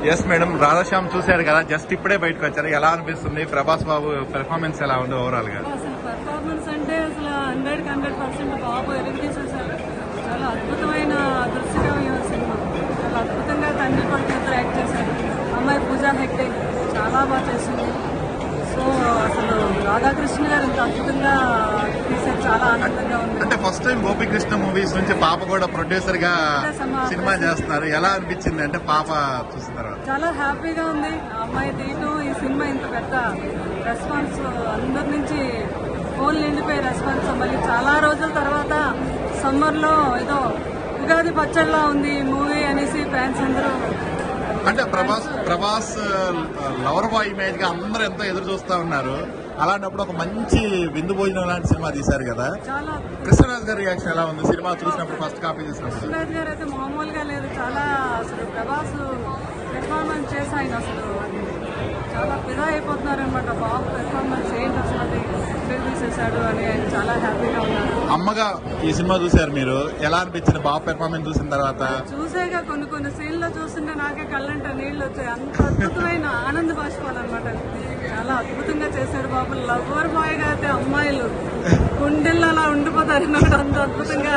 Yes madam Radhashyam చూశారు కదా just ఇప్పుడే బయటకు వచ్చారు ఎలా అనిపిస్తుంది ప్రభాస్ బాబు పెర్ఫార్మెన్స్ ఎలా ఉంది ఓవరాల్ గా అసలు పర్ఫార్మెన్స్ అంటే అసలు హండ్రెడ్ హండ్రెడ్ పర్సెంట్ బాబు ఎదురు తీసేశారు చాలా అద్భుతమైన దృశ్యమైన సినిమా చాలా అద్భుతంగా తండ్రి కొడుకు ఇద్దరు యాక్ట్ చేశారు అమ్మాయి పూజా హెగ్డే చాలా బాగా చేసింది సో అసలు రాధాకృష్ణ గారు ఇంత అద్భుతంగా తీసారు చాలా ఆనందంగా ఉంది అంటే ఫస్ట్ టైం గోపికృష్ణ మూవీస్ నుంచి పాప కూడా ప్రొడ్యూసర్ గా సినిమా చేస్తున్నారు ఎలా అనిపించింది అంటే పాప చూసిన తర్వాత చాలా హ్యాపీగా ఉంది ఆ అమ్మాయి తీయటం ఈ సినిమా ఇంత పెద్ద రెస్పాన్స్ అందరి నుంచి ఫోన్ నిండిపోయే రెస్పాన్స్ మళ్ళీ చాలా రోజుల తర్వాత సమ్మర్లో ఏదో ఉగాది పచ్చడిలా ఉంది ఈ మూవీ అనేసి ఫ్యాన్స్ అందరూ అంటే Prabhas Prabhas lover boy image గా అందరూ ఎంతో ఎదురు చూస్తా ఉన్నారు అలాంటప్పుడు ఒక మంచి విందు భోజనం లాంటి సినిమా తీశారు కదా చాలా కృష్ణరాజ్ గారి రియాక్షన్ ఎలా ఉంది సినిమా చూసినప్పుడు ఫస్ట్ కాపీ చూసినప్పుడు సురేష్ గారు అయితే మామూలుగా లేదు చాలా అసలు ప్రభాస్ పెర్ఫార్మెన్స్ చేసి ఆయన అసలు చాలా ఫిదా అయిపోతున్నారు అనమాట బాబు పెర్ఫార్మెన్స్ ఏంటి అసలు అది ఎక్కడ తీసేశాడు అని ఆయన చాలా హ్యాపీగా ఉన్నారు అమ్మగా ఈ సినిమా చూశారు మీరు ఎలా అనిపించింది బాబు పెర్ఫార్మెన్స్ చూసిన తర్వాత చూసాక కొన్ని కొన్ని సీన్లో చూస్తుంటే నాకే కళ్ళంట నీళ్ళు వచ్చాయి అంత అద్భుతమైన ఆనంద బాష్పాలు అనమాట చాలా అద్భుతంగా చేశాడు బాబు లవర్ బాయ్ గా అయితే అమ్మాయిలు గుండెల్లో అలా ఉండిపోతారు అన్నమాట అంత అద్భుతంగా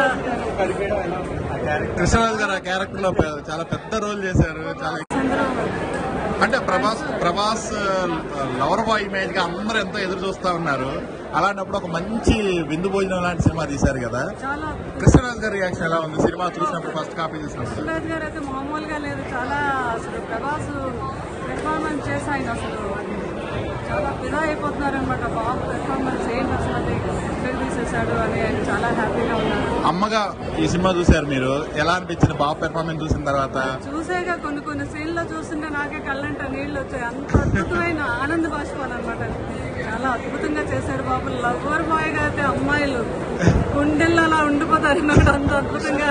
కృష్ణరాజ్ గారు ఆ క్యారెక్టర్ లో పె- చాలా పెద్ద రోల్ చేశారు చాలా అందరూ అంటే Prabhas Prabhas lover boy image గా అందరూ ఎంతో ఎదురు చూస్తా ఉన్నారు అలాంటప్పుడు ఒక మంచి విందు భోజనం లాంటి సినిమా తీశారు కదా చాలా కృష్ణరాజ్ గారి రియాక్షన్ ఎలా ఉంది సినిమా చూసినప్పుడు ఫస్ట్ కాపీ చూసినప్పుడు సురేష్ గారు అయితే మామూలుగా లేదు చాలా అసలు ప్రభాస్ పెర్ఫార్మెన్స్ చేసి ఆయన అసలు చాలా ఫిదా అయిపోతున్నారు అనమాట బాబు పెర్ఫార్మెన్స్ ఏంటి అసలు అది ఎక్కడ తీసేశాడు అని ఆయన చాలా హ్యాపీగా ఉన్నారు అమ్మగా ఈ సినిమా చూశారు మీరు ఎలా అనిపించింది బాబు పెర్ఫార్మెన్స్ చూసిన తర్వాత చూసాక కొన్ని కొన్ని సీన్లో చూస్తుంటే నాకే కళ్ళంట నీళ్ళు వచ్చాయి అంత అద్భుతమైన ఆనంద బాష్పాలు అనమాట చాలా అద్భుతంగా చేశాడు బాబు లవర్ బాయ్ గా అయితే అమ్మాయిలు గుండెల్లో అలా ఉండిపోతారు అన్నమాట అంత అద్భుతంగా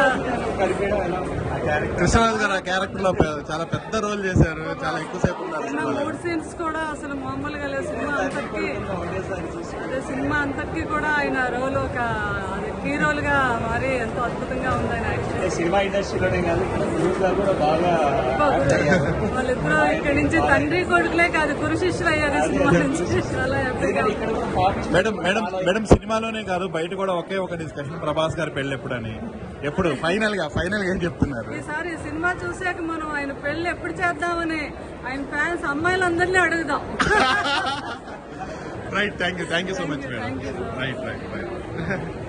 కృష్ణరాజ్ గారు ఆ క్యారెక్టర్ లో పె- చాలా పెద్ద రోల్ చేశారు చాలా ఎక్కువసేపు ఉన్నారు నా సినిమాలో మూడ్ సీన్స్ కూడా అసలు మామూలుగా లేదు సినిమా అంతటికి అదే సినిమా అంతటికి కూడా ఆయన రోల్ ఒక హీరోల్ గా మరి ఎంతో అద్భుతంగా ఉంది ఆయన యాక్షన్ సినిమా ఇండస్ట్రీలోనే కాదు ఇక్కడ యూత్ గా కూడా బాగా వాళ్ళిద్దరూ ఇక్కడి నుంచి తండ్రి కొడుకులే కాదు గురు శిష్యులు అయ్యారు ఈ సినిమా నుంచి చాలా హ్యాపీగా ఇక్కడ కూడా ఫార్టీ మేడం మేడం మేడం సినిమాలోనే కాదు బయట కూడా ఒకే ఒక డిస్కషన్ ప్రభాస్ గారి పెళ్లి ఎప్పుడని ఎప్పుడు ఫైనల్ గా ఫైనల్ గా ఏం చెప్తున్నారు ఈసారి ఈ సినిమా చూసాక మనం ఆయన పెళ్లి ఎప్పుడు చేద్దామని ఆయన ఫ్యాన్స్ అమ్మాయిలందరినీ అడుగుదాం right thank you thank you so much Thank you, madam thank you. Right right right